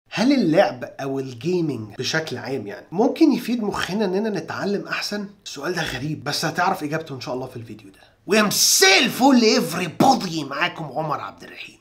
هل اللعب او الجيمنج بشكل عام يعني ممكن يفيد مخنا اننا نتعلم احسن السؤال ده غريب بس هتعرف اجابته ان شاء الله في الفيديو ده ومساء الفل افري بودي معاكم عمر عبد الرحيم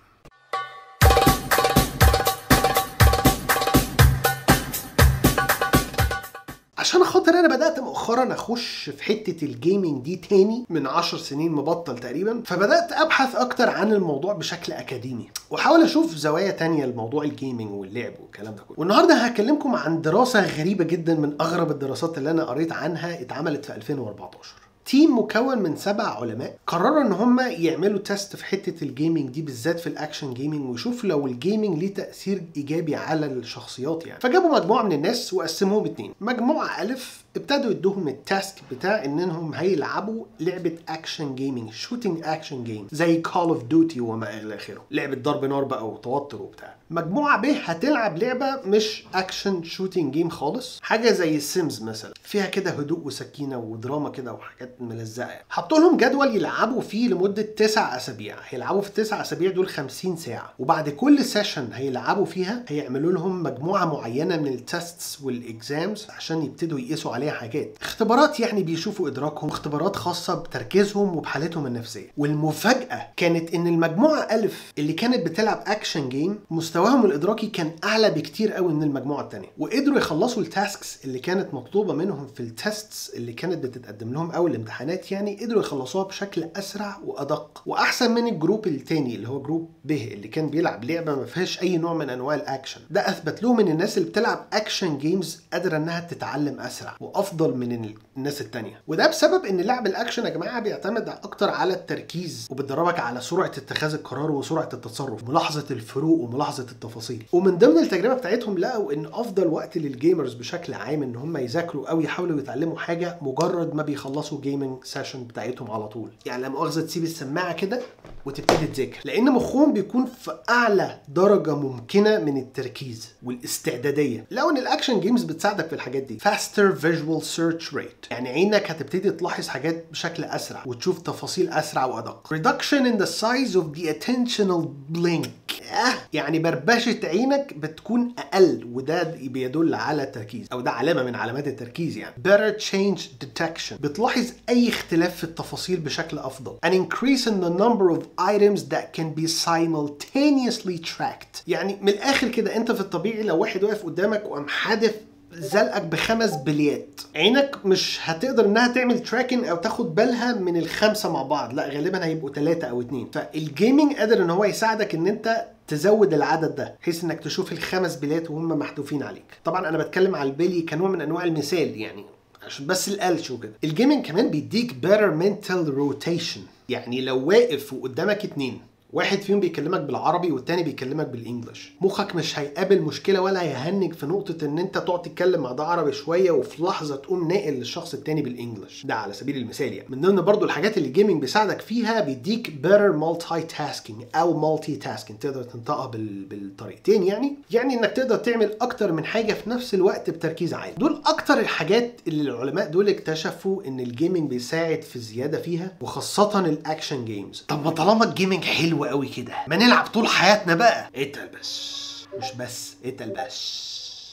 عشان خاطر انا بدات مؤخرا اخش في حته الجيمنج دي تاني من عشر سنين مبطل تقريبا فبدات ابحث اكتر عن الموضوع بشكل اكاديمي واحاول اشوف زوايا تانية لموضوع الجيمنج واللعب والكلام ده كله والنهارده هكلمكم عن دراسه غريبه جدا من اغرب الدراسات اللي انا قريت عنها اتعملت في 2014 تيم مكون من سبع علماء قرروا ان هم يعملوا تيست في حته الجيمنج دي بالذات في الاكشن جيمنج ويشوفوا لو الجيمنج ليه تاثير ايجابي على الشخصيات يعني فجابوا مجموعه من الناس وقسموهم اتنين مجموعه الف ابتدوا يدوهم التاسك بتاع انهم هيلعبوا لعبه اكشن جيمنج شوتنج اكشن جيم زي كول اوف ديوتي وما الى اخره لعبه ضرب نار بقى وتوتر وبتاع مجموعه ب هتلعب لعبه مش اكشن شوتنج جيم خالص حاجه زي السيمز مثلا فيها كده هدوء وسكينه ودراما كده وحاجات ملزقه يعني. حطوا لهم جدول يلعبوا فيه لمده تسع اسابيع هيلعبوا في التسع اسابيع دول 50 ساعه وبعد كل سيشن هيلعبوا فيها هيعملوا لهم مجموعه معينه من التستس والاكزامز عشان يبتدوا يقيسوا عليها حاجات اختبارات يعني بيشوفوا ادراكهم اختبارات خاصه بتركيزهم وبحالتهم النفسيه والمفاجاه كانت ان المجموعه الف اللي كانت بتلعب اكشن جيم مستواهم الادراكي كان اعلى بكتير قوي من المجموعه الثانيه وقدروا يخلصوا التاسكس اللي كانت مطلوبه منهم في التستس اللي كانت بتتقدم لهم او الامتحانات يعني قدروا يخلصوها بشكل اسرع وادق واحسن من الجروب الثاني اللي هو جروب ب اللي كان بيلعب لعبه ما فيهاش اي نوع من انواع الاكشن ده اثبت لهم ان الناس اللي بتلعب اكشن جيمز قادره انها تتعلم اسرع وافضل من الناس التانية وده بسبب ان لعب الاكشن يا جماعه بيعتمد اكتر على التركيز وبتدربك على سرعه اتخاذ القرار وسرعه التصرف ملاحظه الفروق وملاحظه التفاصيل ومن ضمن التجربه بتاعتهم لقوا ان افضل وقت للجيمرز بشكل عام ان هم يذاكروا او يحاولوا يتعلموا حاجه مجرد ما بيخلصوا جيمنج سيشن بتاعتهم على طول يعني لا مؤاخذه تسيب السماعه كده وتبتدي تذاكر لان مخهم بيكون في اعلى درجه ممكنه من التركيز والاستعداديه لو ان الاكشن جيمز بتساعدك في الحاجات دي faster visual search rate يعني عينك هتبتدي تلاحظ حاجات بشكل اسرع وتشوف تفاصيل اسرع وادق reduction in the size of the attentional blink آه يعني بربشه عينك بتكون اقل وده بيدل على التركيز او ده علامه من علامات التركيز يعني better change detection بتلاحظ اي اختلاف في التفاصيل بشكل افضل an increase in the number of items that can be simultaneously tracked يعني من الاخر كده انت في الطبيعي لو واحد واقف قدامك وقام حادف زلقك بخمس بليات عينك مش هتقدر انها تعمل تراكن او تاخد بالها من الخمسه مع بعض لا غالبا هيبقوا ثلاثه او اتنين فالجيمنج قادر ان هو يساعدك ان انت تزود العدد ده بحيث انك تشوف الخمس بليات وهم محذوفين عليك طبعا انا بتكلم على البلي كنوع من انواع المثال يعني عشان بس القلش وكده الجيمنج كمان بيديك better mental rotation يعني لو واقف وقدامك اتنين واحد فيهم بيكلمك بالعربي والتاني بيكلمك بالانجلش مخك مش هيقابل مشكله ولا هيهنج في نقطه ان انت تقعد تتكلم مع ده عربي شويه وفي لحظه تقوم ناقل للشخص التاني بالانجلش ده على سبيل المثال يعني من ضمن برضو الحاجات اللي الجيمنج بيساعدك فيها بيديك better multitasking او multitasking تقدر تنطقها بال... بالطريقتين يعني يعني انك تقدر تعمل اكتر من حاجه في نفس الوقت بتركيز عالي دول اكتر الحاجات اللي العلماء دول اكتشفوا ان الجيمنج بيساعد في الزياده فيها وخاصه الاكشن جيمز طب ما طالما الجيمنج حلو قوي كده ما نلعب طول حياتنا بقى اتقل بس مش بس اتقل بس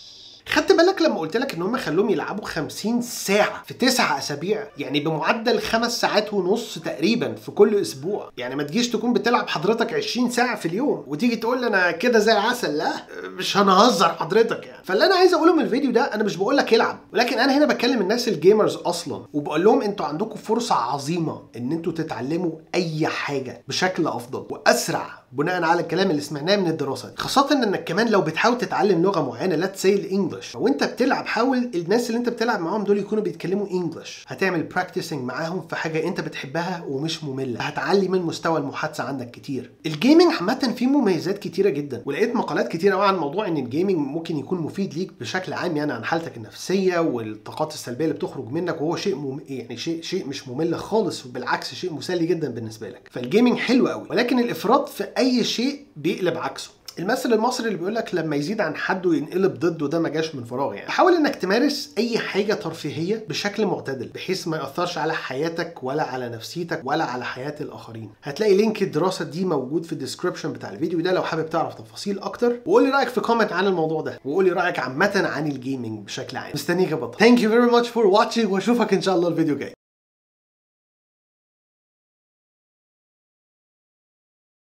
خدت بالك لما قلت لك ان هم خلوهم يلعبوا 50 ساعه في تسع اسابيع يعني بمعدل خمس ساعات ونص تقريبا في كل اسبوع يعني ما تجيش تكون بتلعب حضرتك 20 ساعه في اليوم وتيجي تقول لي انا كده زي العسل لا مش هنهزر حضرتك يعني فاللي انا عايز اقوله من الفيديو ده انا مش بقول لك العب ولكن انا هنا بكلم الناس الجيمرز اصلا وبقول لهم انتوا عندكم فرصه عظيمه ان انتوا تتعلموا اي حاجه بشكل افضل واسرع بناء على الكلام اللي سمعناه من الدراسه دي خاصه انك كمان لو بتحاول تتعلم لغه معينه لا تسي الانجلش وانت بتلعب حاول الناس اللي انت بتلعب معاهم دول يكونوا بيتكلموا انجلش هتعمل براكتسنج معاهم في حاجه انت بتحبها ومش ممله هتعلي من مستوى المحادثه عندك كتير الجيمنج عامه فيه مميزات كتيره جدا ولقيت مقالات كتيره قوي عن موضوع ان الجيمنج ممكن يكون مفيد ليك بشكل عام يعني عن حالتك النفسيه والطاقات السلبيه اللي بتخرج منك وهو شيء مم... يعني شيء شيء مش ممل خالص وبالعكس شيء مسلي جدا بالنسبه لك فالجيمنج حلو قوي ولكن الافراط في اي شيء بيقلب عكسه المثل المصري اللي بيقول لك لما يزيد عن حده ينقلب ضده ده ما جاش من فراغ يعني حاول انك تمارس اي حاجه ترفيهيه بشكل معتدل بحيث ما ياثرش على حياتك ولا على نفسيتك ولا على حياه الاخرين هتلاقي لينك الدراسه دي موجود في الديسكربشن بتاع الفيديو ده لو حابب تعرف تفاصيل اكتر وقول لي رايك في كومنت عن الموضوع ده وقول لي رايك عامه عن الجيمنج بشكل عام مستنيك يا بطل ثانك يو فيري ماتش فور واتشنج واشوفك ان شاء الله الفيديو جاي